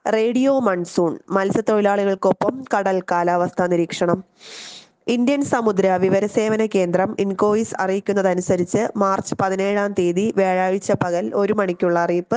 radio monsoon മത്സ്യത്തൊഴിലാളികൾക്കൊപ്പം കടൽ കാലാവസ്ഥാ നിരീക്ഷണം ഇന്ത്യൻ സമുദ്ര വിവരസേവന കേന്ദ്രം ഇൻകോയിസ് അറിയിക്കുന്നതനുസരിച്ച് മാർച്ച് പതിനേഴാം തീയതി വ്യാഴാഴ്ച പകൽ ഒരു മണിക്കുള്ള അറിയിപ്പ്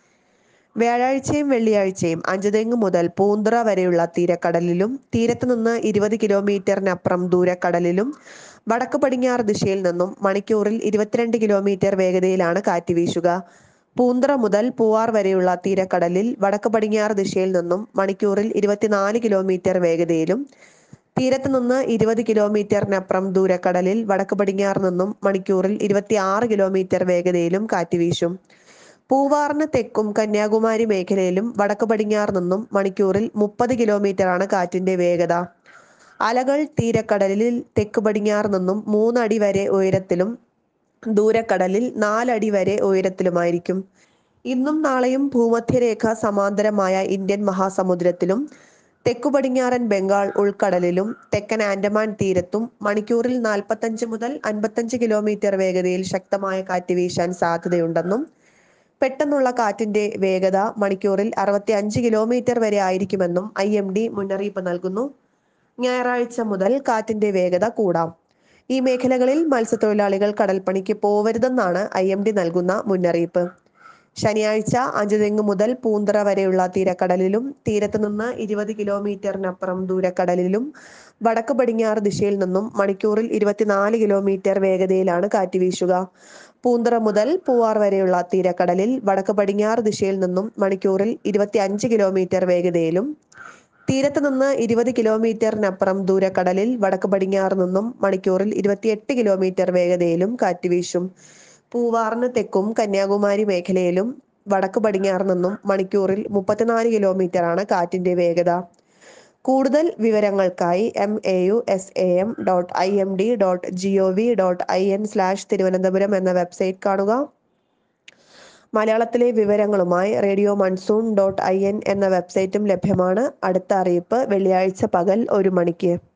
വ്യാഴാഴ്ചയും വെള്ളിയാഴ്ചയും അഞ്ചുതെങ്ങ് മുതൽ പൂന്തുറ വരെയുള്ള തീരക്കടലിലും തീരത്ത് നിന്ന് ഇരുപത് കിലോമീറ്ററിനപ്പുറം ദൂരക്കടലിലും വടക്ക് പടിഞ്ഞാറ് ദിശയിൽ നിന്നും മണിക്കൂറിൽ ഇരുപത്തിരണ്ട് കിലോമീറ്റർ വേഗതയിലാണ് കാറ്റ് വീശുക പൂന്തറ മുതൽ പൂവാർ വരെയുള്ള തീരക്കടലിൽ വടക്ക് പടിഞ്ഞാറ് ദിശയിൽ നിന്നും മണിക്കൂറിൽ ഇരുപത്തിനാല് കിലോമീറ്റർ വേഗതയിലും തീരത്ത് നിന്ന് ഇരുപത് കിലോമീറ്ററിനപ്പുറം ദൂരക്കടലിൽ വടക്ക് പടിഞ്ഞാറ് നിന്നും മണിക്കൂറിൽ ഇരുപത്തിയാറ് കിലോമീറ്റർ വേഗതയിലും കാറ്റ് വീശും പൂവാറിന് തെക്കും കന്യാകുമാരി മേഖലയിലും വടക്ക് പടിഞ്ഞാറ് നിന്നും മണിക്കൂറിൽ മുപ്പത് കിലോമീറ്ററാണ് കാറ്റിന്റെ വേഗത അലകൾ തീരക്കടലിൽ തെക്ക് പടിഞ്ഞാറ് നിന്നും മൂന്നടി വരെ ഉയരത്തിലും ദൂരക്കടലിൽ നാലടി വരെ ഉയരത്തിലുമായിരിക്കും ഇന്നും നാളെയും ഭൂമധ്യരേഖ സമാന്തരമായ ഇന്ത്യൻ മഹാസമുദ്രത്തിലും തെക്കു പടിഞ്ഞാറൻ ബംഗാൾ ഉൾക്കടലിലും തെക്കൻ ആൻഡമാൻ തീരത്തും മണിക്കൂറിൽ നാൽപ്പത്തഞ്ച് മുതൽ അൻപത്തഞ്ച് കിലോമീറ്റർ വേഗതയിൽ ശക്തമായ കാറ്റ് വീശാൻ സാധ്യതയുണ്ടെന്നും പെട്ടെന്നുള്ള കാറ്റിന്റെ വേഗത മണിക്കൂറിൽ അറുപത്തി അഞ്ച് കിലോമീറ്റർ വരെ ആയിരിക്കുമെന്നും ഐ എം ഡി മുന്നറിയിപ്പ് നൽകുന്നു ഞായറാഴ്ച മുതൽ കാറ്റിന്റെ വേഗത കൂടാം ഈ മേഖലകളിൽ മത്സ്യത്തൊഴിലാളികൾ കടൽപ്പണിക്ക് പോവരുതെന്നാണ് ഐ എം ഡി നൽകുന്ന മുന്നറിയിപ്പ് ശനിയാഴ്ച അഞ്ചുതെങ്ങ് മുതൽ പൂന്തറ വരെയുള്ള തീരക്കടലിലും തീരത്ത് നിന്ന് ഇരുപത് കിലോമീറ്ററിനപ്പുറം ദൂരക്കടലിലും വടക്ക് പടിഞ്ഞാറ് ദിശയിൽ നിന്നും മണിക്കൂറിൽ ഇരുപത്തിനാല് കിലോമീറ്റർ വേഗതയിലാണ് കാറ്റ് വീശുക പൂന്തറ മുതൽ പൂവാർ വരെയുള്ള തീരക്കടലിൽ വടക്ക് പടിഞ്ഞാറ് ദിശയിൽ നിന്നും മണിക്കൂറിൽ ഇരുപത്തി അഞ്ച് കിലോമീറ്റർ വേഗതയിലും തീരത്ത് നിന്ന് ഇരുപത് കിലോമീറ്ററിനപ്പുറം ദൂരക്കടലിൽ വടക്ക് പടിഞ്ഞാറ് നിന്നും മണിക്കൂറിൽ ഇരുപത്തിയെട്ട് കിലോമീറ്റർ വേഗതയിലും കാറ്റ് വീശും പൂവാറിന് തെക്കും കന്യാകുമാരി മേഖലയിലും വടക്ക് പടിഞ്ഞാറ് നിന്നും മണിക്കൂറിൽ മുപ്പത്തിനാല് കിലോമീറ്ററാണ് കാറ്റിന്റെ വേഗത കൂടുതൽ വിവരങ്ങൾക്കായി M A U S A M dot I M D dot G O V dot I N slash Thiruvananthapuram എന്ന വെബ്സൈറ്റ് കാണുക മലയാളത്തിലെ വിവരങ്ങളുമായി radio monsoon dot I N എന്ന വെബ്സൈറ്റും ലഭ്യമാണ് അടുത്ത അറിയിപ്പ് വെള്ളിയാഴ്ച പകൽ ഒരു മണിക്ക്